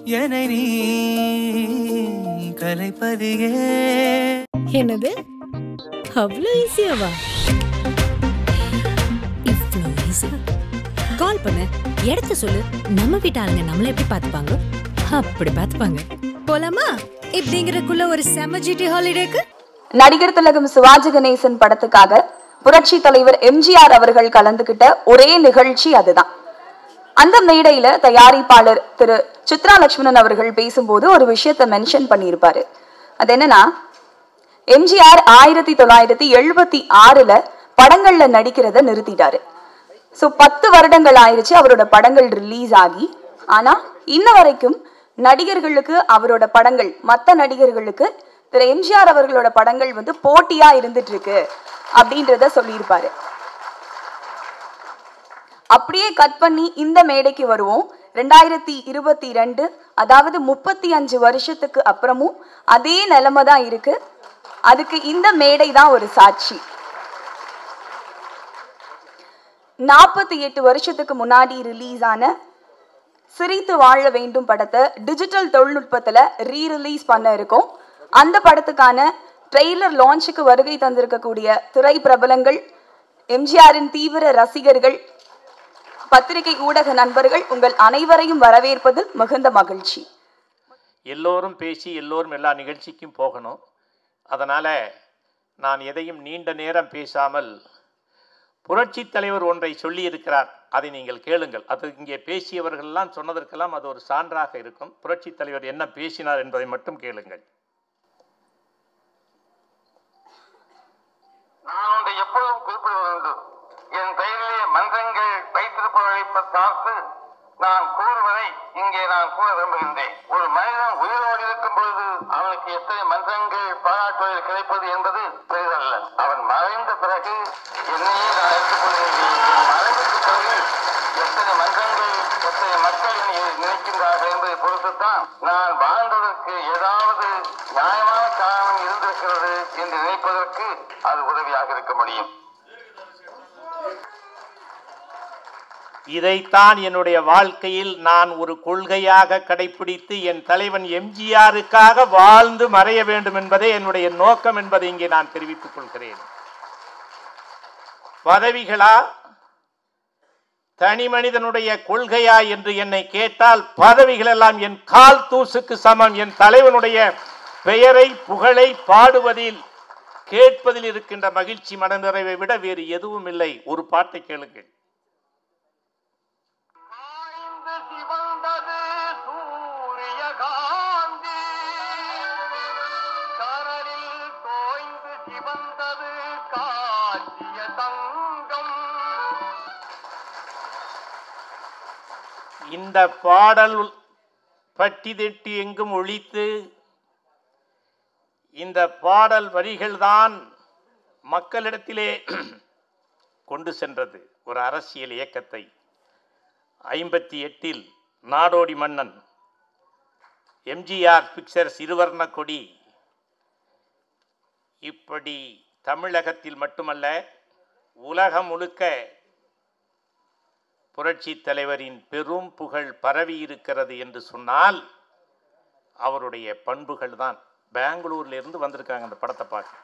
என்னை நீ கலைப்பதியே என்னது அவ்வளோ ஈஸியாவா இவ்வளோ ஈஸி கால் பண்ணு இடத்த சொல்லு நம்ம வீட்டு ஆளுங்க நம்மள எப்படி பார்த்துப்பாங்க அப்படி பார்த்துப்பாங்க போலாமா இப்படிங்கிறதுக்குள்ள ஒரு செம ஜிடி ஹாலிடேக்கு நடிகர் திலகம் சிவாஜி கணேசன் படத்துக்காக புரட்சி தலைவர் எம்ஜிஆர் அவர்கள் கலந்துகிட்ட ஒரே நிகழ்ச்சி அதுதான் அந்த மேடையில தயாரிப்பாளர் திரு சித்ரா லட்சுமணன் அவர்கள் பேசும்போது ஒரு விஷயத்த மென்ஷன் பண்ணியிருப்பாரு அது என்னன்னா எம்ஜிஆர் ஆயிரத்தி தொள்ளாயிரத்தி எழுபத்தி ஆறுல படங்கள்ல நடிக்கிறத நிறுத்திட்டாரு சோ பத்து வருடங்கள் ஆயிருச்சு அவரோட படங்கள் ரிலீஸ் ஆகி ஆனா இன்ன வரைக்கும் நடிகர்களுக்கு அவரோட படங்கள் மத்த நடிகர்களுக்கு திரு எம்ஜிஆர் அவர்களோட படங்கள் வந்து போட்டியா இருந்துட்டு இருக்கு அப்படின்றத சொல்லியிருப்பாரு அப்படியே கட் பண்ணி இந்த மேடைக்கு வருவோம் ரெண்டாயிரத்தி இருபத்தி ரெண்டு அதாவது முப்பத்தி அஞ்சு வருஷத்துக்கு அப்புறமும் அதே நிலைமை தான் இருக்கு அதுக்கு இந்த மேடை தான் ஒரு சாட்சி நாற்பத்தி எட்டு வருஷத்துக்கு முன்னாடி ரிலீஸ் ஆன சிரித்து வாழ வேண்டும் படத்தை டிஜிட்டல் தொழில்நுட்பத்துல ரீ ரிலீஸ் பண்ண இருக்கோம் அந்த படத்துக்கான ட்ரெய்லர் லான்ச்சுக்கு வருகை தந்திருக்கக்கூடிய திரை பிரபலங்கள் எம்ஜிஆரின் தீவிர ரசிகர்கள் பத்திரிகை ஊடக நண்பர்கள் உங்கள் அனைவரையும் வரவேற்பதில் மிகுந்த மகிழ்ச்சி எல்லோரும் பேசி எல்லோரும் எல்லா நிகழ்ச்சிக்கும் போகணும் அதனால் நான் எதையும் நீண்ட நேரம் பேசாமல் புரட்சித் தலைவர் ஒன்றை சொல்லியிருக்கிறார் அதை நீங்கள் கேளுங்கள் அது இங்கே பேசியவர்கள்லாம் சொன்னதற்கெல்லாம் அது ஒரு சான்றாக இருக்கும் புரட்சித் தலைவர் என்ன பேசினார் என்பதை மட்டும் கேளுங்கள் நான் ஒன்றை எப்பொழுதும் குறிப்பிடுவது உண்டு என் பெயரிலே மன்றங்கள் வைத்திருப்பவர்களை பார்த்து நான் கூறுவதை இங்கே நான் கூற விரும்புகின்றேன் ஒரு மனிதன் உயிரோடு இருக்கும் பொழுது அவனுக்கு எத்தனை மன்றங்கள் பாராட்டுவதில் கிடைப்பது என்பது பெரிதல்ல அவன் மறைந்த பிறகு என்னையே நான் எடுத்துக்கொள்ள வேண்டிய என் மறைவுக்கு பிறகு எத்தனை மன்றங்கள் எத்தனை மக்கள் என்னை நினைக்கின்றார்கள் என்பதை பொறுத்துத்தான் நான் வாழ்ந்ததற்கு ஏதாவது நியாயமான காரணம் இருந்திருக்கிறது என்று நினைப்பதற்கு அது உதவியாக இருக்க முடியும் இதைத்தான் என்னுடைய வாழ்க்கையில் நான் ஒரு கொள்கையாக கடைபிடித்து என் தலைவன் எம்ஜிஆருக்காக வாழ்ந்து மறைய வேண்டும் என்பதே என்னுடைய நோக்கம் என்பதை இங்கே நான் தெரிவித்துக் கொள்கிறேன் பதவிகளா தனி மனிதனுடைய கொள்கையா என்று என்னை கேட்டால் பதவிகள் எல்லாம் என் கால் தூசுக்கு சமம் என் தலைவனுடைய பெயரை புகழை பாடுவதில் கேட்பதில் இருக்கின்ற மகிழ்ச்சி மனநிறைவை விட வேறு எதுவும் இல்லை ஒரு பாட்டை கேளுங்கள் காய்ந்து சிவந்தது சூரியகாந்தி கடலில் தோய்ந்து சிவந்தது காட்சிய தங்கம் இந்த பாடல் பட்டி திட்டி எங்கும் ஒழித்து இந்த பாடல் வரிகள்தான் மக்களிடத்திலே கொண்டு சென்றது ஒரு அரசியல் இயக்கத்தை ஐம்பத்தி எட்டில் நாடோடி மன்னன் எம்ஜிஆர் பிக்சர்ஸ் இருவர்ண கொடி இப்படி தமிழகத்தில் மட்டுமல்ல உலகம் முழுக்க புரட்சி தலைவரின் பெரும் புகழ் பரவி இருக்கிறது என்று சொன்னால் அவருடைய பண்புகள் தான் பெங்களூர்ல இருந்து வந்திருக்காங்க அந்த படத்தை பார்க்க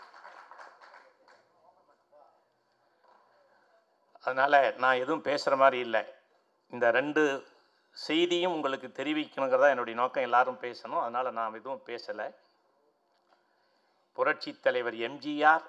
அதனால நான் எதுவும் பேசுற மாதிரி இல்லை இந்த ரெண்டு செய்தியும் உங்களுக்கு தெரிவிக்கணுங்கிறதா என்னுடைய நோக்கம் எல்லாரும் பேசணும் அதனால நான் எதுவும் பேசலை புரட்சி தலைவர் எம்ஜிஆர்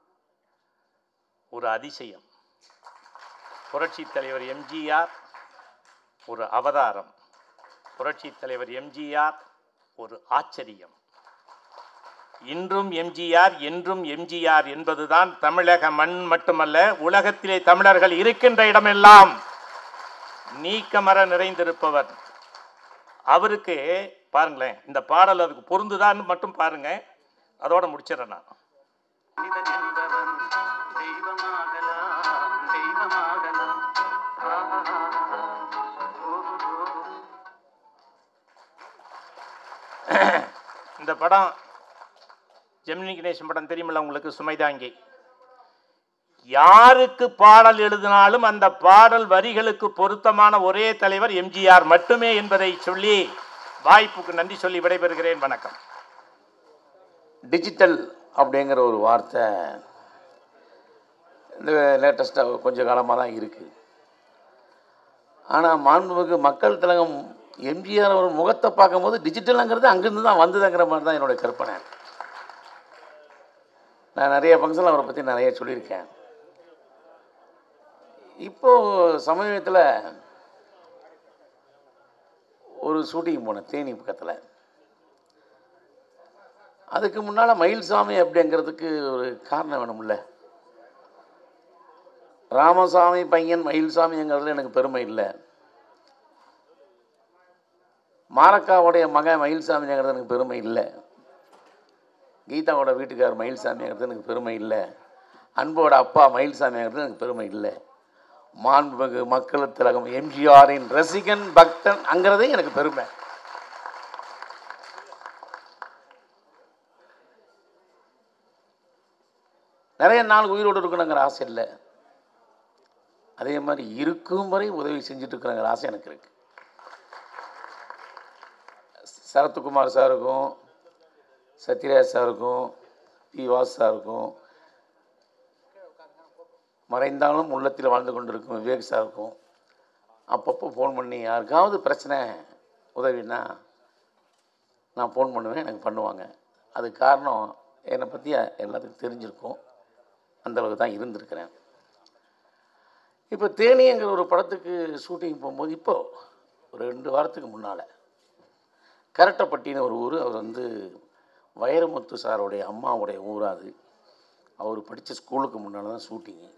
ஒரு அதிசயம் புரட்சி தலைவர் எம்ஜிஆர் ஒரு அவதாரம் புரட்சி தலைவர் எம்ஜிஆர் ஒரு ஆச்சரியம் இன்றும் எம்ஜிஆர் என்றும் எம்ஜிஆர் என்பதுதான் தமிழக மண் மட்டுமல்ல உலகத்திலே தமிழர்கள் இருக்கின்ற இடமெல்லாம் நீக்கமர நிறைந்திருப்பவர் அவருக்கு பாருங்களேன் இந்த பாடல் அதுக்கு பொருந்துதான்னு மட்டும் பாருங்க அதோட முடிச்சிடறேன் நான் மனிதன் என்பவன் தெய்வமாகலாம் தெய்வமாகலாம் இந்த படம் ஜெமினி கணேசன் படம் தெரியுமில்ல உங்களுக்கு சுமைதாங்கி யாருக்கு பாடல் எழுதினாலும் அந்த பாடல் வரிகளுக்கு பொருத்தமான ஒரே தலைவர் எம்ஜிஆர் மட்டுமே என்பதை சொல்லி வாய்ப்புக்கு நன்றி சொல்லி விடைபெறுகிறேன் வணக்கம் டிஜிட்டல் அப்படிங்கிற ஒரு வார்த்தை இந்த லேட்டஸ்ட்டாக கொஞ்ச காலமாக தான் இருக்குது ஆனால் மாண்புமிகு மக்கள் திலகம் எம்ஜிஆர் அவர் முகத்தை பார்க்கும்போது டிஜிட்டலுங்கிறது அங்கேருந்து தான் வந்ததுங்கிற மாதிரி தான் என்னுடைய கற்பனை நான் நிறைய ஃபங்க்ஷனில் அவரை பற்றி நிறைய சொல்லியிருக்கேன் இப்போது சமீபத்தில் ஒரு ஷூட்டிங் போனேன் தேனி பக்கத்தில் அதுக்கு முன்னால் மயில்சாமி அப்படிங்கிறதுக்கு ஒரு காரணம் வேணும்ல ராமசாமி பையன் மயில்சாமிங்கிறதுல எனக்கு பெருமை இல்லை மாரக்காவுடைய மகன் மயில்சாமிங்கிறது எனக்கு பெருமை இல்லை கீதாவோட வீட்டுக்கார் மயில்சாமிங்கிறது எனக்கு பெருமை இல்லை அன்போட அப்பா மயில்சாமிங்கிறது எனக்கு பெருமை இல்லை மாண்புமிகு மக்கள் திலகம் எம்ஜிஆரின் ரசிகன் பக்தன் அங்கிறதே எனக்கு பெருமை நிறைய நாள் உயிரோடு இருக்கணுங்கிற ஆசை இல்லை அதே மாதிரி இருக்கும் வரை உதவி செஞ்சுட்டு இருக்கிறங்கிற ஆசை எனக்கு இருக்கு சரத்குமார் சாருக்கும் சத்யராஜ் சாருக்கும் பி வாஸ் சாருக்கும் மறைந்தாலும் உள்ளத்தில் வாழ்ந்து கொண்டிருக்கும் விவேக் சாருக்கும் அப்பப்போ ஃபோன் பண்ணி யாருக்காவது பிரச்சனை உதவினா நான் ஃபோன் பண்ணுவேன் எனக்கு பண்ணுவாங்க அதுக்கு காரணம் என்னை பற்றி எல்லாத்துக்கும் தெரிஞ்சிருக்கும் அந்தளவுக்கு தான் இருந்திருக்கிறேன் இப்போ தேனிங்கிற ஒரு படத்துக்கு ஷூட்டிங் போகும்போது இப்போ ஒரு ரெண்டு வாரத்துக்கு முன்னால் கரட்டப்பட்டின்னு ஒரு ஊர் அவர் வந்து வைரமுத்து சாருடைய அம்மாவுடைய ஊர் அது அவர் படித்த ஸ்கூலுக்கு முன்னால் தான் ஷூட்டிங்கு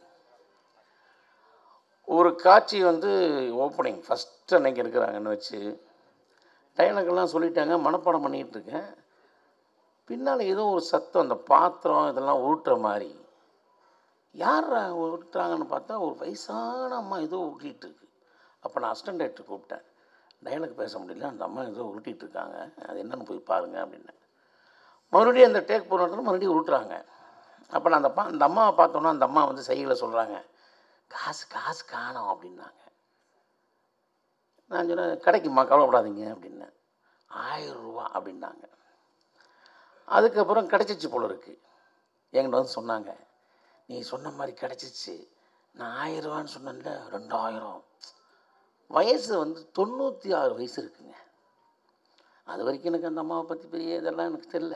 ஒரு காட்சி வந்து ஓப்பனிங் ஃபஸ்ட்டு அன்னைக்கு இருக்கிறாங்கன்னு வச்சு டைலாக்லாம் சொல்லிட்டாங்க மனப்பாடம் பண்ணிகிட்டு இருக்கேன் பின்னால் ஏதோ ஒரு சத்தம் அந்த பாத்திரம் இதெல்லாம் உருட்டுற மாதிரி யார் உருட்டுறாங்கன்னு பார்த்தா ஒரு வயசான அம்மா ஏதோ உருட்டிகிட்டு இருக்கு அப்போ நான் அசிஸ்டன்ட் டைரக்டர் கூப்பிட்டேன் டைலாக் பேச முடியல அந்த அம்மா ஏதோ உருட்டிகிட்டு இருக்காங்க அது என்னன்னு போய் பாருங்க அப்படின்னேன் மறுபடியும் அந்த டேக் போன இடத்துல மறுபடியும் உருட்டுறாங்க அப்போ நான் அந்த பா அந்த அம்மாவை பார்த்தோன்னா அந்த அம்மா வந்து சைகில் சொல்கிறாங்க காசு காசு காணோம் அப்படின்னாங்க நான் சொன்னேன் கிடைக்குமா கவலைப்படாதீங்க அப்படின்னேன் ஆயிரம் ரூபா அப்படின்னாங்க அதுக்கப்புறம் கிடச்சிச்சு போல இருக்கு என்கிட்ட வந்து சொன்னாங்க நீ சொன்ன மாதிரி கிடச்சிச்சு நான் ஆயிரம் ரூபான்னு சொன்னேன்ல ரெண்டாயிரம் வயசு வந்து தொண்ணூற்றி ஆறு வயசு இருக்குங்க அது வரைக்கும் எனக்கு அந்த அம்மாவை பற்றி பெரிய இதெல்லாம் எனக்கு தெரியல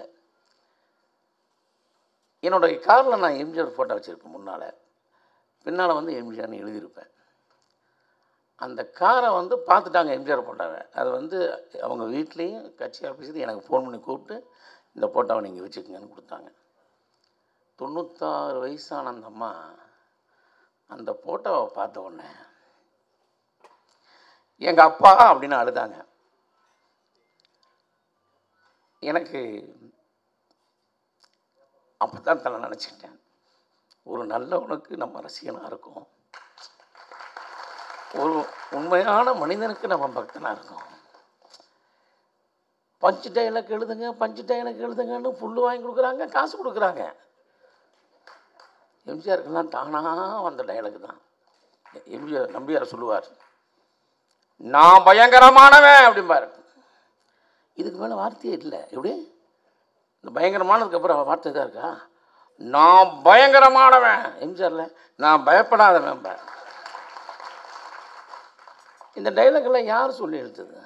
என்னோடய காரில் நான் எம்ஜிஆர் ஃபோட்டோ வச்சுருப்பேன் முன்னால் பின்னால் வந்து எம்ஜிஆர்னு எழுதியிருப்பேன் அந்த காரை வந்து பார்த்துட்டாங்க எம்ஜிஆர் போட்டாவை அது வந்து அவங்க வீட்லேயும் கட்சி ஆஃபீஸ்லேயும் எனக்கு ஃபோன் பண்ணி கூப்பிட்டு இந்த போட்டோவை நீங்கள் வச்சுக்கோங்கன்னு கொடுத்தாங்க தொண்ணூத்தாறு வயசான அந்த அம்மா அந்த ஃபோட்டோவை பார்த்த உடனே எங்கள் அப்பா அப்படின்னு அழுதாங்க எனக்கு அப்போ தான் தலை நினச்சிக்கிட்டேன் ஒரு நல்லவனுக்கு நம்ம ரசிகனாக இருக்கும் ஒரு உண்மையான மனிதனுக்கு நம்ம பக்தனாக இருக்கோம் பஞ்சு டைலாக் எழுதுங்க பஞ்சு டைலாக் எழுதுங்கன்னு புல்லு வாங்கி கொடுக்குறாங்க காசு கொடுக்குறாங்க எம்ஜிஆருக்கெல்லாம் தானாக வந்த டைலாக் தான் எம்ஜிஆர் நம்பியார் சொல்லுவார் நான் பயங்கரமானவன் அப்படிம்பார் இதுக்கு மேலே வார்த்தையே இல்லை எப்படி இந்த பயங்கரமானதுக்கு அப்புறம் வார்த்தை தான் இருக்கா நான் பயங்கரமானவன் எம்ஜிஆரில் நான் பயப்படாதவன் பார் இந்த டைலாக்லாம் யார் சொல்லி எழுத்துது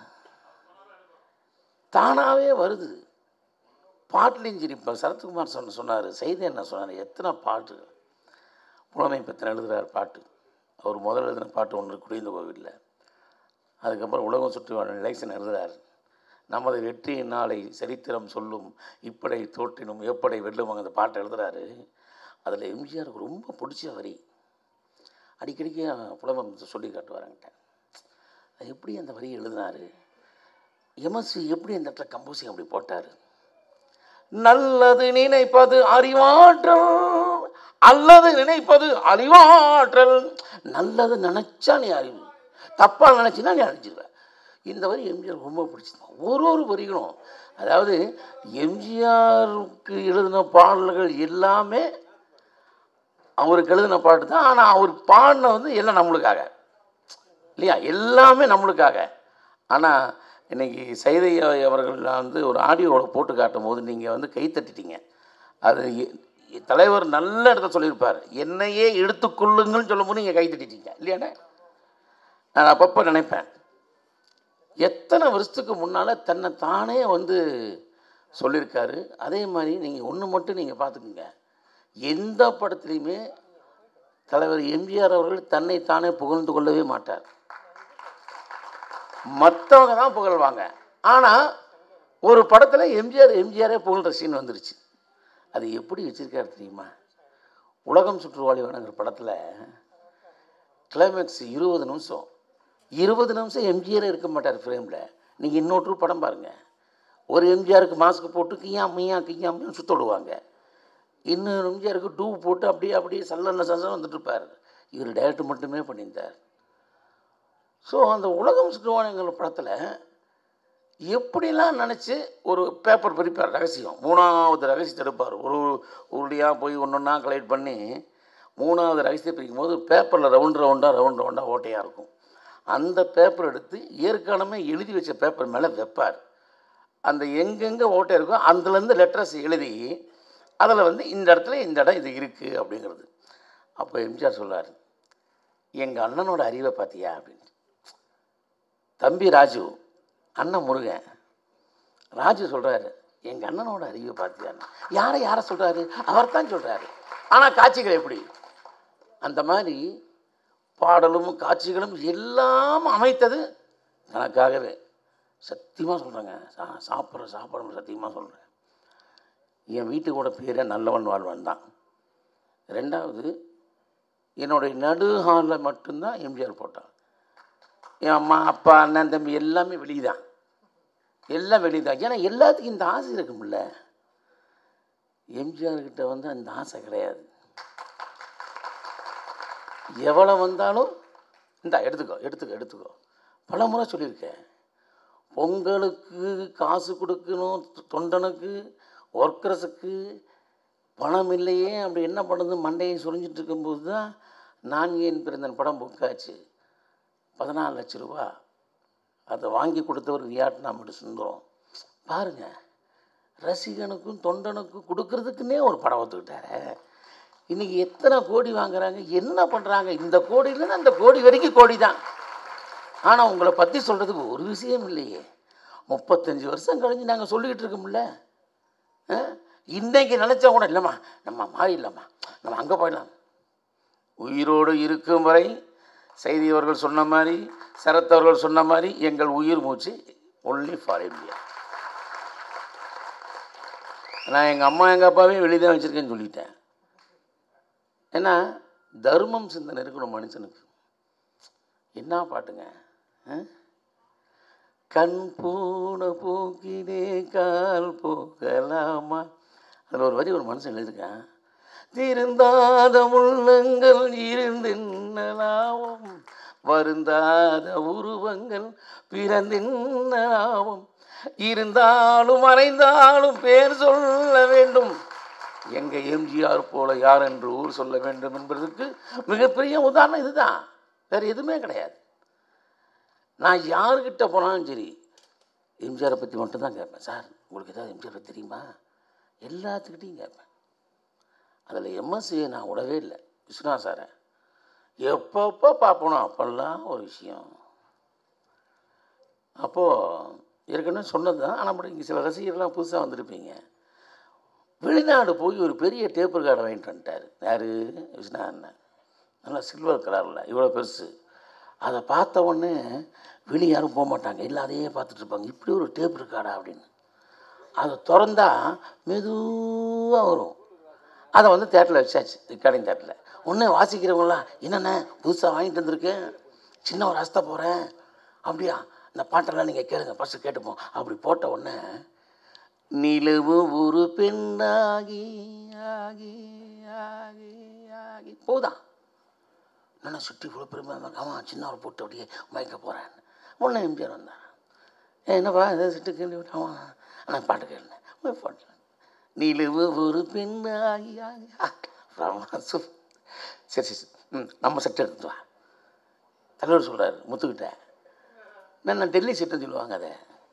தானாகவே வருது பாட்டுலையும் சரி இப்போ சரத்குமார் சொன்ன சொன்னார் செய்தி என்ன சொன்னார் எத்தனை பாட்டு புலமை பற்றின எழுதுகிறார் பாட்டு அவர் முதல் எழுதின பாட்டு ஒன்று குடிந்த கோவிலில் அதுக்கப்புறம் உலகம் சுற்றி வாழ எலெக்ஷன் எழுதுகிறார் நமது வெற்றியின் நாளை சரித்திரம் சொல்லும் இப்படை தோற்றினும் எப்படை வெல்லும் அந்த பாட்டை எழுதுகிறாரு அதில் எம்ஜிஆருக்கு ரொம்ப பிடிச்ச வரி அடிக்கடிக்கு புலமம் சொல்லி காட்டுவாருங்கிட்ட அது எப்படி அந்த வரி எழுதினார் எம்எஸ்சி எப்படி அந்த இடத்துல கம்போசிங் அப்படி போட்டார் நல்லது நினைப்பது அறிவாற்றல் அல்லது நினைப்பது அறிவாற்றல் நல்லது நினைச்சா நீ அறிவு தப்பாக நினச்சினா நீ அழிஞ்சிருவ இந்த வரி எம்ஜிஆர் ரொம்ப பிடிச்சிருந்தான் ஒரு ஒரு வரிகளும் அதாவது எம்ஜிஆருக்கு எழுதின பாடல்கள் எல்லாமே அவருக்கு எழுதின பாட்டு தான் ஆனால் அவர் பாடின வந்து எல்லாம் நம்மளுக்காக இல்லையா எல்லாமே நம்மளுக்காக ஆனால் இன்னைக்கு சைதை அவர்கள் நான் வந்து ஒரு ஆடியோவில் போட்டு காட்டும் போது நீங்கள் வந்து கை தட்டிட்டீங்க அது எ- எ- தலைவர் நல்ல இடத்த சொல்லியிருப்பார் என்னையே எடுத்துக்கொள்ளுங்கள்னு சொல்லும்போது நீங்கள் கை தட்டிட்டீங்க இல்லையாண்ணே நான் அப்பப்போ நினைப்பேன் எத்தனை வருஷத்துக்கு முன்னால் தன்னை தானே வந்து சொல்லியிருக்காரு அதே மாதிரி நீங்கள் ஒன்று மட்டும் நீங்கள் பார்த்துக்குங்க எந்த படத்துலையுமே தலைவர் எம்ஜிஆர் அவர்கள் தன்னை தானே புகழ்ந்து கொள்ளவே மாட்டார் மற்றவங்க தான் புகழ்வாங்க ஆனால் ஒரு படத்தில் எம்ஜிஆர் எம்ஜிஆரே புகழ்கிற சீன் வந்துருச்சு அது எப்படி வச்சிருக்காரு தெரியுமா உலகம் சுற்றுவாளி வேணுங்கிற படத்தில் கிளைமேக்ஸ் இருபது நிமிஷம் இருபது நிமிஷம் எம்ஜிஆரே இருக்க மாட்டார் ஃப்ரேமில் நீங்கள் இன்னொரு படம் பாருங்கள் ஒரு எம்ஜிஆருக்கு மாஸ்க் போட்டு கியா மியா கியா மியா சுத்த விடுவாங்க இன்னொரு எம்ஜிஆருக்கு டூ போட்டு அப்படியே அப்படியே சல்லல்ல சல்ல வந்துட்டு இருப்பார் இவர் டைரக்டர் மட்டுமே பண்ணியிருந்தார் ஸோ அந்த உலகம் சுற்றுவானங்கிற படத்தில் எப்படிலாம் நினச்சி ஒரு பேப்பர் பிரிப்பார் ரகசியம் மூணாவது ரகசியத்தை எடுப்பார் ஒரு உருளியாக போய் ஒன்று ஒன்றா கலெக்ட் பண்ணி மூணாவது ரகசியத்தை பிரிக்கும் போது பேப்பரில் ரவுண்ட் ரவுண்டாக ரவுண்ட் ரவுண்டாக ஓட்டையாக இருக்கும் அந்த பேப்பர் எடுத்து ஏற்கனவே எழுதி வச்ச பேப்பர் மேலே வைப்பார் அந்த எங்கெங்கே ஓட்டை இருக்கோ அதுலேருந்து லெட்டர்ஸ் எழுதி அதில் வந்து இந்த இடத்துல இந்த இடம் இது இருக்குது அப்படிங்கிறது அப்போ எம்ஜிஆர் சொல்றார் எங்கள் அண்ணனோட அறிவை பார்த்தியா அப்படின்னு தம்பி ராஜு அண்ணன் முருகன் ராஜு சொல்கிறாரு எங்கள் அண்ணனோட அறிவை பார்த்தியான்னு யாரை யாரை சொல்கிறாரு அவர் தான் சொல்கிறாரு ஆனால் காட்சிகள் எப்படி அந்த மாதிரி பாடலும் காட்சிகளும் எல்லாம் அமைத்தது தனக்காகவே சத்தியமாக சொல்கிறேங்க சா சாப்பிட்ற சாப்பிட்ற சத்தியமாக சொல்கிறேன் என் வீட்டுக்கூட பேரே நல்லவன் வாழ்வன் தான் ரெண்டாவது என்னுடைய நடு ஹாலில் மட்டும்தான் எம்ஜிஆர் போட்டான் என் அம்மா அப்பா அண்ணன் தம்பி எல்லாமே வெளியே தான் எல்லாம் வெளியே தான் ஏன்னா எல்லாத்துக்கும் இந்த ஆசை இருக்கும்ல எம்ஜிஆர் கிட்ட வந்து அந்த ஆசை கிடையாது எவ்வளோ வந்தாலும் இந்த எடுத்துக்கோ எடுத்துக்கோ எடுத்துக்கோ பல முறை சொல்லியிருக்கேன் பொங்கலுக்கு காசு கொடுக்கணும் தொண்டனுக்கு ஒர்க்கர்ஸுக்கு பணம் இல்லையே அப்படி என்ன பண்ணுது மண்டையை சுரிஞ்சிட்டு இருக்கும்போது தான் நான் ஏன் பிறந்தன் படம் புக்காச்சு பதினாலு லட்ச ரூபா அதை வாங்கி கொடுத்தவர் வியாட்நாமோட சுந்தரம் பாருங்க ரசிகனுக்கும் தொண்டனுக்கும் கொடுக்கறதுக்குன்னே ஒரு படம் ஒத்துக்கிட்டாரு இன்னைக்கு எத்தனை கோடி வாங்குறாங்க என்ன பண்ணுறாங்க இந்த கோடியிலேருந்து அந்த கோடி வரைக்கும் கோடி தான் ஆனால் உங்களை பற்றி சொல்கிறதுக்கு ஒரு விஷயம் இல்லையே முப்பத்தஞ்சு வருஷம் கழிஞ்சு நாங்கள் சொல்லிக்கிட்டு இருக்கோம்ல ஆ? இன்னைக்கு நினச்சா கூட இல்லைம்மா நம்ம மாறிடலாம்மா நம்ம அங்கே போயிடலாம் உயிரோடு இருக்கும் வரை செய்தி அவர்கள் சொன்ன மாதிரி சரத் அவர்கள் சொன்ன மாதிரி எங்கள் உயிர் மூச்சு ஒன்லி ஃபார் இந்தியா நான் எங்கள் அம்மா எங்கள் அப்பாவே வெளியே தான் வச்சுருக்கேன்னு சொல்லிட்டேன் ஏன்னா தர்மம் சிந்தனை இருக்கணும் மனுஷனுக்கு என்ன பாட்டுங்க ஆ? கண் போன போக்கினே கால் போகலாமா அதில் ஒரு வரி ஒரு மனுஷன் எழுதியிருக்கான் திருந்தாத உள்ளங்கள் இருந்தின்னலாவும் வருந்தாத உருவங்கள் பிறந்தின்னலாவும் இருந்தாலும் மறைந்தாலும் பேர் சொல்ல வேண்டும் எங்க எம்ஜிஆர் போல யார் என்று ஊர் சொல்ல வேண்டும் என்பதற்கு மிகப்பெரிய உதாரணம் இதுதான் வேற எதுவுமே கிடையாது நான் யாருக்கிட்ட போனாலும் சரி எம்ஜிஆரை பற்றி மட்டும்தான் கேட்பேன் சார் உங்களுக்கு ஏதாவது எம்ஜிஆர் பற்றி தெரியுமா எல்லாத்துக்கிட்டையும் கேட்பேன் அதில் எம்எஸ்சியை நான் விடவே இல்லை விஸ்வநாத் சாரை எப்பப்போ பார்ப்பனோ அப்போல்லாம் ஒரு விஷயம் அப்போது ஏற்கனவே சொன்னது தான் ஆனால் அப்படி இங்கே சில ரசிகர்லாம் புதுசாக வந்திருப்பீங்க வெளிநாடு போய் ஒரு பெரிய டேப் கார்டை வாங்கிட்டு வந்துட்டார் யார் விஸ்வநாத் அண்ணன் நல்லா சில்வர் கலரில் இவ்வளோ பெருசு அதை பார்த்த உடனே வெளியே யாரும் போக மாட்டாங்க எல்லாம் அதையே பார்த்துட்டு இருப்பாங்க இப்படி ஒரு டேப் இருக்காடா அப்படின்னு அதை திறந்தா மெதுவாக வரும் அதை வந்து தேட்டரில் வச்சாச்சு ரெக்கார்டிங் தேட்டரில் ஒன்று வாசிக்கிறவங்களாம் என்னென்ன புதுசாக வாங்கிட்டு வந்திருக்கேன் சின்ன ஒரு அஸ்த போகிறேன் அப்படியா இந்த பாட்டெல்லாம் நீங்கள் கேளுங்க ஃபஸ்ட்டு கேட்டுப்போம் அப்படி போட்ட உடனே நிலவு ஒரு பெண்ணாகி ஆகி ஆகி ஆகி போதா நான் சுற்றி இவ்வளோ பெருமையாக இருந்தாங்க ஆமாம் சின்ன ஒரு போட்டு அப்படியே மயக்க போகிறேன் உடனே எம்ஜிஆர் வந்தார் "ஏய், என்னப்பா இதை சிட்டு கேள்வி விட்டாமா ஆனால் பாட்டு கேளுங்க பாட்டு நிலவு ஒரு பெண்ணாகி ஆகி ஆ, ராமா, சூப். சரி சரி சரி. ம் நம்ம செட் எடுத்துட்டு வா தலைவர் சொல்கிறார் முத்துக்கிட்ட நான் நான் டெல்லி செட்டுன்னு சொல்லுவாங்க அதை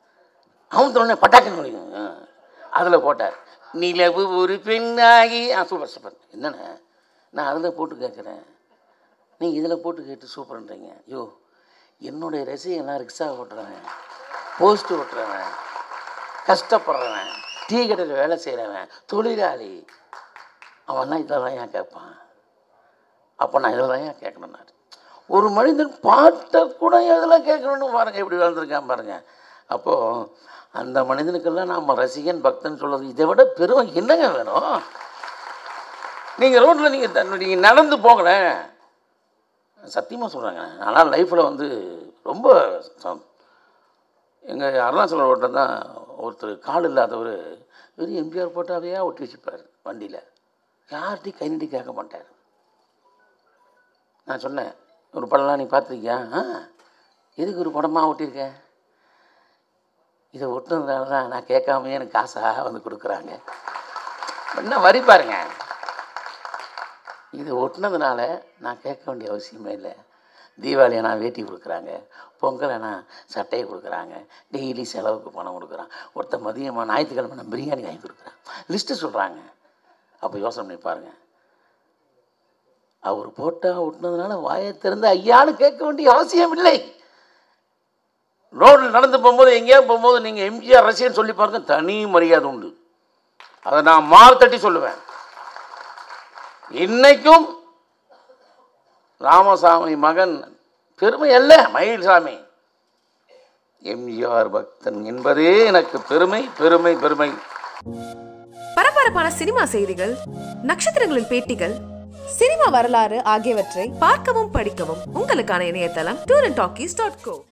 அவன் உடனே பட்டாக்குன்னு முடியும் அதில் போட்டார் நிலவு ஒரு பெண்ணாகி ஆ சூப்பர் சூப்பர் என்னண்ணே நான் அதில் போட்டு கேட்குறேன் நீங்கள் இதில் போட்டு கேட்டு சூப்பர்ன்றீங்க ஐயோ என்னுடைய ரசிகெல்லாம் ரிக்ஷா ஓட்டுறவன் போஸ்ட் ஓட்டுறவன் கஷ்டப்படுறவன் டீ கடையில் வேலை செய்கிறவன் தொழிலாளி அவன்லாம் இதில் தான் ஏன் கேட்பான் அப்போ நான் இதில் தான் ஏன் கேட்கணும் நான் ஒரு மனிதன் பாட்டை கூட எதில் கேட்கணும்னு பாருங்கள் எப்படி வளர்ந்துருக்கான் பாருங்கள் அப்போது அந்த மனிதனுக்கெல்லாம் நாம் ரசிகன் பக்தன் சொல்கிறது இதை விட பெருமை என்னங்க வேணும் நீங்கள் ரோட்டில் நீங்கள் நீங்கள் நடந்து போங்களேன் சத்தியமாக சொல்கிறாங்க ஆனால் லைஃப்பில் வந்து ரொம்ப எங்கள் அருணாச்சல ரோட்டில் தான் ஒருத்தர் கால் இல்லாதவர் வெறும் எம்ஜிஆர் போட்டாவே ஒட்டி வச்சுப்பார் வண்டியில் யார்கிட்டையும் கை நீட்டி கேட்க மாட்டார் நான் சொன்னேன் ஒரு படம்லாம் நீ பார்த்துருக்கியா ஆ எதுக்கு ஒரு படமாக ஒட்டியிருக்க இதை ஒட்டுனதுனால தான் நான் கேட்காம எனக்கு காசாக வந்து கொடுக்குறாங்க என்ன வரி பாருங்க இது ஒட்டினதுனால நான் கேட்க வேண்டிய அவசியமே இல்லை தீபாவளி நான் வேட்டி கொடுக்குறாங்க பொங்கல் நான் சட்டையை கொடுக்குறாங்க டெய்லி செலவுக்கு பணம் கொடுக்குறான் ஒருத்தர் மதியமாக ஞாயிற்றுக்கிழமை நான் பிரியாணி வாங்கி கொடுக்குறேன் லிஸ்ட்டு சொல்கிறாங்க அப்போ யோசனை பண்ணி பாருங்க அவர் போட்டா ஒட்டினதுனால வாயை திறந்து ஐயான்னு கேட்க வேண்டிய அவசியம் இல்லை ரோட்டில் நடந்து போகும்போது எங்கேயாவது போகும்போது நீங்கள் எம்ஜிஆர் ரசிகன் சொல்லி பாருங்க தனி மரியாதை உண்டு அதை நான் மாறு தட்டி சொல்லுவேன் இன்னைக்கும் ராமசாமி மகன் பெருமை அல்ல மயில்சாமி எம்ஜிஆர் பக்தன் என்பதே எனக்கு பெருமை பெருமை பெருமை பரபரப்பான சினிமா செய்திகள் நட்சத்திரங்களின் பேட்டிகள் சினிமா வரலாறு ஆகியவற்றை பார்க்கவும் படிக்கவும் உங்களுக்கான இணையதளம் tour and talkies dot go